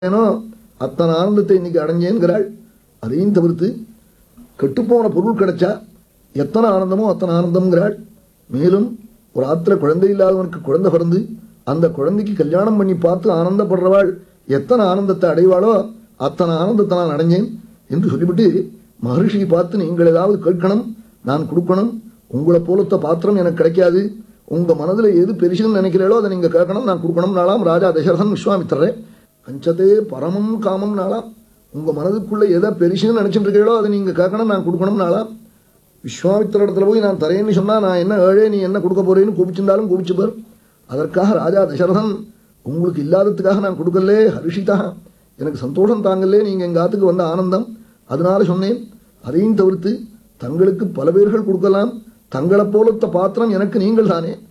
ஏனோ அத்தனை ஆனந்தத்தை இன்னைக்கு அடைஞ்சேங்கிறாள் அதையும் தவிர்த்து கெட்டுப்போன பொருள் கிடைச்சா எத்தனை ஆனந்தமோ அத்தனை ஆனந்தம்ங்கிறாள் மேலும் ஒரு ஆத்துல குழந்தை இல்லாதவனுக்கு குழந்தை பிறந்து அந்த குழந்தைக்கு கல்யாணம் பண்ணி பார்த்து ஆனந்தப்படுறவாள் எத்தனை ஆனந்தத்தை அடைவாளோ அத்தனை ஆனந்தத்தை நான் அடைஞ்சேன் என்று சொல்லிவிட்டு மகர்ஷியை பார்த்து நீங்கள் ஏதாவது கேட்கணும் நான் கொடுக்கணும் உங்களை போலத்த பாத்திரம் எனக்கு கிடைக்காது உங்க மனதுல எது பெருசுன்னு நினைக்கிறீங்களோ அதை நீங்க கேட்கணும் நான் கொடுக்கணும் நாளாம் ராஜா தசரதன் விஸ்வாமித்திரரே கஞ்சதே பரமம் காமம் நாளாம் உங்க மனதுக்குள்ள எதை பெருசுன்னு நினைச்சிட்டு இருக்கீங்களோ அதை நீங்க கேட்கணும் நான் கொடுக்கணும் நாளாம் விஸ்வாமித்திர இடத்துல போய் நான் தரேன்னு சொன்னா நான் என்ன ஏழே நீ என்ன கொடுக்க போறேன்னு கூப்பிச்சிருந்தாலும் கூப்பிச்சுப்பார் அதற்காக ராஜா தசரதன் உங்களுக்கு இல்லாததுக்காக நான் கொடுக்கலே ஹரிஷிதா எனக்கு சந்தோஷம் தாங்கலே நீங்க எங்க ஆத்துக்கு வந்த ஆனந்தம் அதனால சொன்னேன் அதையும் தவிர்த்து தங்களுக்கு பல பேர்கள் கொடுக்கலாம் தங்களைப் போலத்த பாத்திரம் எனக்கு நீங்கள் தானே